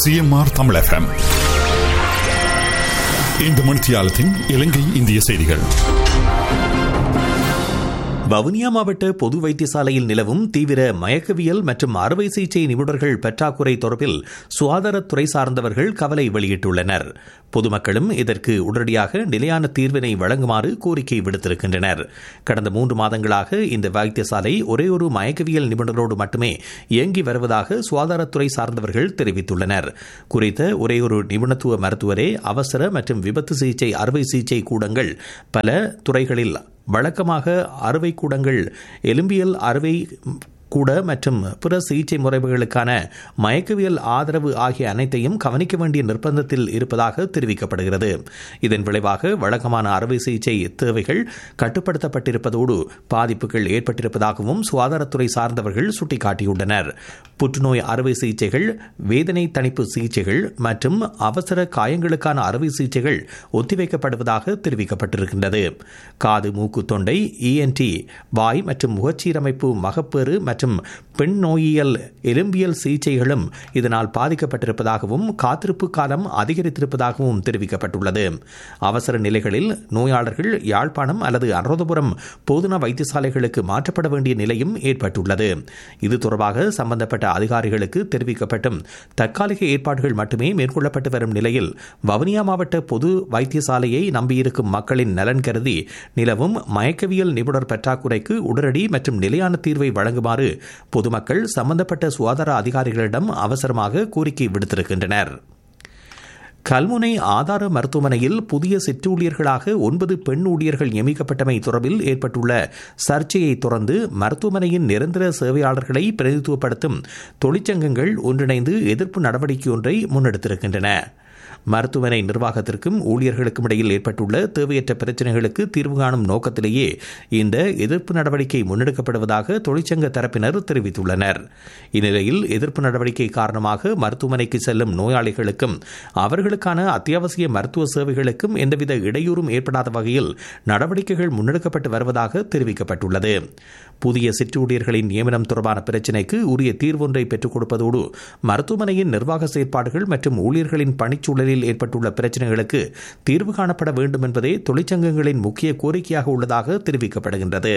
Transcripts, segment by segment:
CMR Tamil FM இந்த மணித்தியாலத்தின் இலங்கை இந்திய செய்திகள் வவுனியா மாவட்ட பொது வைத்தியசாலையில் நிலவும் தீவிர மயக்கவியல் மற்றும் அறுவை சிகிச்சை நிபுணர்கள் பற்றாக்குறை தொடர்பில் சுகாதாரத்துறை சார்ந்தவர்கள் கவலை வெளியிட்டுள்ளனர் பொதுமக்களும் இதற்கு உடனடியாக நிலையான தீர்வினை வழங்குமாறு கோரிக்கை விடுத்திருக்கின்றனர் கடந்த மூன்று மாதங்களாக இந்த வைத்தியசாலை ஒரே ஒரு மயக்கவியல் நிபுணரோடு மட்டுமே இயங்கி வருவதாக சுகாதாரத்துறை சார்ந்தவர்கள் தெரிவித்துள்ளனர் குறித்த ஒரே ஒரு நிபுணத்துவ மருத்துவரே அவசர மற்றும் விபத்து சிகிச்சை அறுவை சிகிச்சை கூடங்கள் பல துறைகளில் வழக்கமாக அறுவை கூடங்கள் எலும்பியல் அறுவை கூட மற்றும் பிற சிகிச்சை முறைகளுக்கான மயக்கவியல் ஆதரவு ஆகிய அனைத்தையும் கவனிக்க வேண்டிய நிர்பந்தத்தில் இருப்பதாக தெரிவிக்கப்படுகிறது இதன் விளைவாக வழக்கமான அறுவை சிகிச்சை தேவைகள் கட்டுப்படுத்தப்பட்டிருப்பதோடு பாதிப்புகள் ஏற்பட்டிருப்பதாகவும் சுகாதாரத்துறை சார்ந்தவர்கள் சுட்டிக்காட்டியுள்ளனர் புற்றுநோய் அறுவை சிகிச்சைகள் வேதனை தணிப்பு சிகிச்சைகள் மற்றும் அவசர காயங்களுக்கான அறுவை சிகிச்சைகள் ஒத்திவைக்கப்படுவதாக தெரிவிக்கப்பட்டிருக்கின்றது காது மூக்கு தொண்டை இஎன்டி வாய் மற்றும் முகச்சீரமைப்பு மகப்பேறு மற்றும் பெண் நோயியல் எலும்பியல் சிகிச்சைகளும் இதனால் பாதிக்கப்பட்டிருப்பதாகவும் காத்திருப்பு காலம் அதிகரித்திருப்பதாகவும் தெரிவிக்கப்பட்டுள்ளது அவசர நிலைகளில் நோயாளர்கள் யாழ்ப்பாணம் அல்லது அனுராதபுரம் போதுனா வைத்தியசாலைகளுக்கு மாற்றப்பட வேண்டிய நிலையும் ஏற்பட்டுள்ளது இது தொடர்பாக சம்பந்தப்பட்ட அதிகாரிகளுக்கு தெரிவிக்கப்பட்டும் தற்காலிக ஏற்பாடுகள் மட்டுமே மேற்கொள்ளப்பட்டு வரும் நிலையில் வவுனியா மாவட்ட பொது வைத்தியசாலையை நம்பியிருக்கும் மக்களின் நலன் கருதி நிலவும் மயக்கவியல் நிபுணர் பற்றாக்குறைக்கு உடனடி மற்றும் நிலையான தீர்வை வழங்குமாறு பொதுமக்கள் சம்பந்தப்பட்ட சுகாதார அதிகாரிகளிடம் அவசரமாக கோரிக்கை விடுத்திருக்கின்றனர் கல்முனை ஆதார மருத்துவமனையில் புதிய சிற்றூழியர்களாக ஒன்பது பெண் ஊழியர்கள் நியமிக்கப்பட்டமை தொடர்பில் ஏற்பட்டுள்ள சர்ச்சையை தொடர்ந்து மருத்துவமனையின் நிரந்தர சேவையாளர்களை பிரதிநிதித்துவப்படுத்தும் தொழிற்சங்கங்கள் ஒன்றிணைந்து எதிர்ப்பு நடவடிக்கை ஒன்றை முன்னெடுத்திருக்கின்றன மருத்துவமனை நிர்வாகத்திற்கும் ஊழியர்களுக்கும் இடையில் ஏற்பட்டுள்ள தேவையற்ற பிரச்சினைகளுக்கு தீர்வு காணும் நோக்கத்திலேயே இந்த எதிர்ப்பு நடவடிக்கை முன்னெடுக்கப்படுவதாக தொழிற்சங்க தரப்பினர் தெரிவித்துள்ளனர் இந்நிலையில் எதிர்ப்பு நடவடிக்கை காரணமாக மருத்துவமனைக்கு செல்லும் நோயாளிகளுக்கும் அவர்களுக்கான அத்தியாவசிய மருத்துவ சேவைகளுக்கும் எந்தவித இடையூறும் ஏற்படாத வகையில் நடவடிக்கைகள் முன்னெடுக்கப்பட்டு வருவதாக தெரிவிக்கப்பட்டுள்ளது புதிய சிற்றூழியர்களின் நியமனம் தொடர்பான பிரச்சினைக்கு உரிய தீர்வொன்றை பெற்றுக் கொடுப்பதோடு மருத்துவமனையின் நிர்வாக செயற்பாடுகள் மற்றும் ஊழியர்களின் பணிச்சூழலில் ஏற்பட்டுள்ள பிரச்சினைகளுக்கு தீர்வு காணப்பட வேண்டும் என்பதே தொழிற்சங்கங்களின் முக்கிய கோரிக்கையாக உள்ளதாக தெரிவிக்கப்படுகின்றது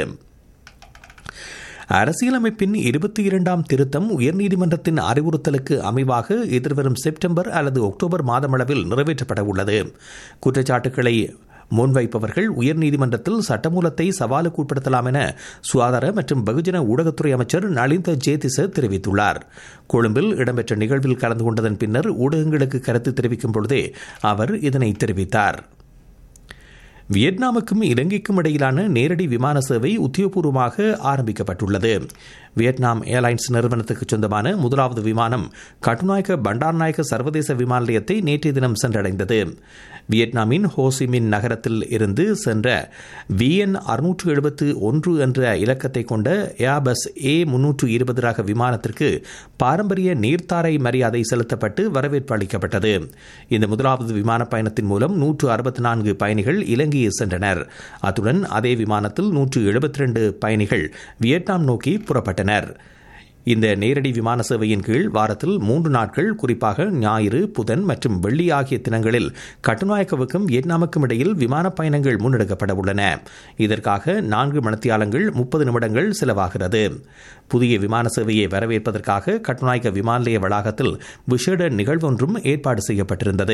அரசியலமைப்பின் இருபத்தி இரண்டாம் திருத்தம் உயர்நீதிமன்றத்தின் அறிவுறுத்தலுக்கு அமைவாக எதிர்வரும் செப்டம்பர் அல்லது அக்டோபர் மாதமளவில் நிறைவேற்றப்பட உள்ளது குற்றச்சாட்டுகளை முன்வைப்பவர்கள் உயர்நீதிமன்றத்தில் சட்டமூலத்தை சவாலுக்கு உட்படுத்தலாம் என சுகாதார மற்றும் பகுஜன ஊடகத்துறை அமைச்சர் நலிந்த ஜேதிச தெரிவித்துள்ளார் கொழும்பில் இடம்பெற்ற நிகழ்வில் கலந்து கொண்டதன் பின்னர் ஊடகங்களுக்கு கருத்து தெரிவிக்கும் பொழுதே அவர் இதனை தெரிவித்தார் வியட்நாமுக்கும் இலங்கைக்கும் இடையிலான நேரடி விமான சேவை உத்தியோகபூர்வமாக ஆரம்பிக்கப்பட்டுள்ளது வியட்நாம் ஏர்லைன்ஸ் நிறுவனத்துக்கு சொந்தமான முதலாவது விமானம் கட்டுநாயக்க பண்டார்நாயக்க சர்வதேச விமான நிலையத்தை நேற்றைய தினம் சென்றடைந்தது வியட்நாமின் ஹோசிமின் நகரத்தில் இருந்து சென்ற விஎன் அறுநூற்று எழுபத்து ஒன்று என்ற இலக்கத்தை கொண்ட ஏபஸ் ஏ முன்னூற்று இருபது ரக விமானத்திற்கு பாரம்பரிய நீர்த்தாரை மரியாதை செலுத்தப்பட்டு வரவேற்பு அளிக்கப்பட்டது இந்த முதலாவது விமான பயணத்தின் மூலம் நூற்று அறுபத்தி நான்கு பயணிகள் இலங்கையை சென்றனர் அத்துடன் அதே விமானத்தில் நூற்று எழுபத்தி ரெண்டு பயணிகள் வியட்நாம் நோக்கி புறப்பட்டனர் இந்த நேரடி விமான சேவையின் கீழ் வாரத்தில் மூன்று நாட்கள் குறிப்பாக ஞாயிறு புதன் மற்றும் வெள்ளி ஆகிய தினங்களில் கட்டுநாயக்கவுக்கும் வியட்நாமுக்கும் இடையில் விமான பயணங்கள் முன்னெடுக்கப்பட உள்ளன இதற்காக நான்கு மணத்தியாலங்கள் முப்பது நிமிடங்கள் செலவாகிறது புதிய விமான சேவையை வரவேற்பதற்காக கட்டுநாயக்க விமான நிலைய வளாகத்தில் விசேட நிகழ்வொன்றும் ஏற்பாடு செய்யப்பட்டிருந்தது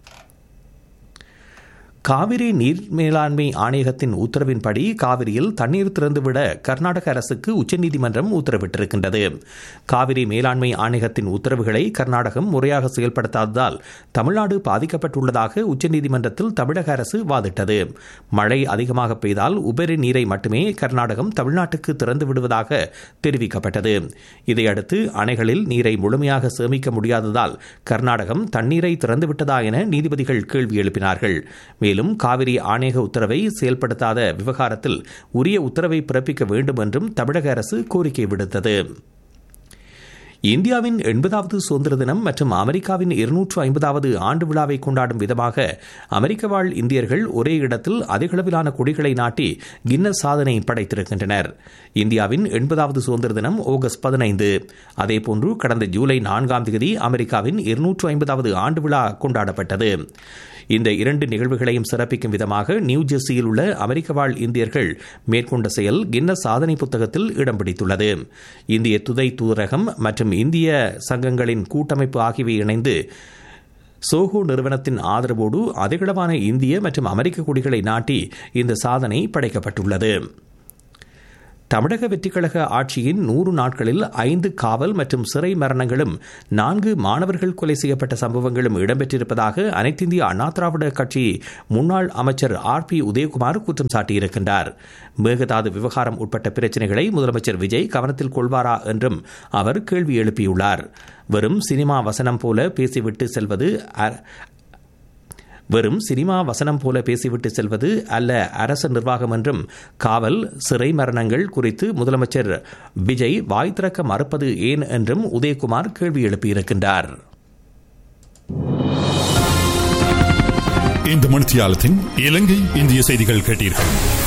காவிரி நீர் மேலாண்மை ஆணையகத்தின் உத்தரவின்படி காவிரியில் தண்ணீர் திறந்துவிட கர்நாடக அரசுக்கு உச்சநீதிமன்றம் உத்தரவிட்டிருக்கின்றது காவிரி மேலாண்மை ஆணையகத்தின் உத்தரவுகளை கர்நாடகம் முறையாக செயல்படுத்தாததால் தமிழ்நாடு பாதிக்கப்பட்டுள்ளதாக உச்சநீதிமன்றத்தில் தமிழக அரசு வாதிட்டது மழை அதிகமாக பெய்தால் உபரி நீரை மட்டுமே கர்நாடகம் தமிழ்நாட்டுக்கு திறந்து விடுவதாக தெரிவிக்கப்பட்டது இதையடுத்து அணைகளில் நீரை முழுமையாக சேமிக்க முடியாததால் கர்நாடகம் தண்ணீரை திறந்துவிட்டதா என நீதிபதிகள் கேள்வி எழுப்பினார்கள் மேலும் காவிரி ஆணையக உத்தரவை செயல்படுத்தாத விவகாரத்தில் உரிய உத்தரவை பிறப்பிக்க வேண்டும் என்றும் தமிழக அரசு கோரிக்கை விடுத்தது இந்தியாவின் எண்பதாவது சுதந்திர தினம் மற்றும் அமெரிக்காவின் இருநூற்று ஐம்பதாவது ஆண்டு விழாவை கொண்டாடும் விதமாக அமெரிக்க வாழ் இந்தியர்கள் ஒரே இடத்தில் அதிகளவிலான கொடிகளை நாட்டி கின்னஸ் சாதனை படைத்திருக்கின்றனர் இந்தியாவின் எண்பதாவது சுதந்திர தினம் ஆகஸ்ட் பதினைந்து அதேபோன்று கடந்த ஜூலை நான்காம் தேதி அமெரிக்காவின் இருநூற்று ஐம்பதாவது ஆண்டு விழா கொண்டாடப்பட்டது இந்த இரண்டு நிகழ்வுகளையும் சிறப்பிக்கும் விதமாக நியூ ஜெர்சியில் உள்ள அமெரிக்க வாழ் இந்தியர்கள் மேற்கொண்ட செயல் கின்னஸ் சாதனை புத்தகத்தில் இடம் பிடித்துள்ளது இந்திய துதை தூதரகம் மற்றும் இந்திய சங்கங்களின் கூட்டமைப்பு ஆகியவை இணைந்து சோஹோ நிறுவனத்தின் ஆதரவோடு அதிகளவான இந்திய மற்றும் அமெரிக்க கொடிகளை நாட்டி இந்த சாதனை படைக்கப்பட்டுள்ளது தமிழக வெற்றிக்கழக ஆட்சியின் நூறு நாட்களில் ஐந்து காவல் மற்றும் சிறை மரணங்களும் நான்கு மாணவர்கள் கொலை செய்யப்பட்ட சம்பவங்களும் இடம்பெற்றிருப்பதாக அனைத்திந்திய அண்ணா திராவிட கட்சி முன்னாள் அமைச்சர் ஆர் பி உதயகுமார் குற்றம் சாட்டியிருக்கின்றார் மேகதாது விவகாரம் உட்பட்ட பிரச்சினைகளை முதலமைச்சர் விஜய் கவனத்தில் கொள்வாரா என்றும் அவர் கேள்வி எழுப்பியுள்ளார் வெறும் சினிமா வசனம் போல பேசிவிட்டு செல்வது வெறும் சினிமா வசனம் போல பேசிவிட்டு செல்வது அல்ல அரசு நிர்வாகம் என்றும் காவல் சிறை மரணங்கள் குறித்து முதலமைச்சர் விஜய் வாய் திறக்க மறுப்பது ஏன் என்றும் உதயகுமார் கேள்வி எழுப்பியிருக்கின்றார் இந்த மணித்தியாலத்தின் இலங்கை இந்திய செய்திகள் கேட்டீர்கள்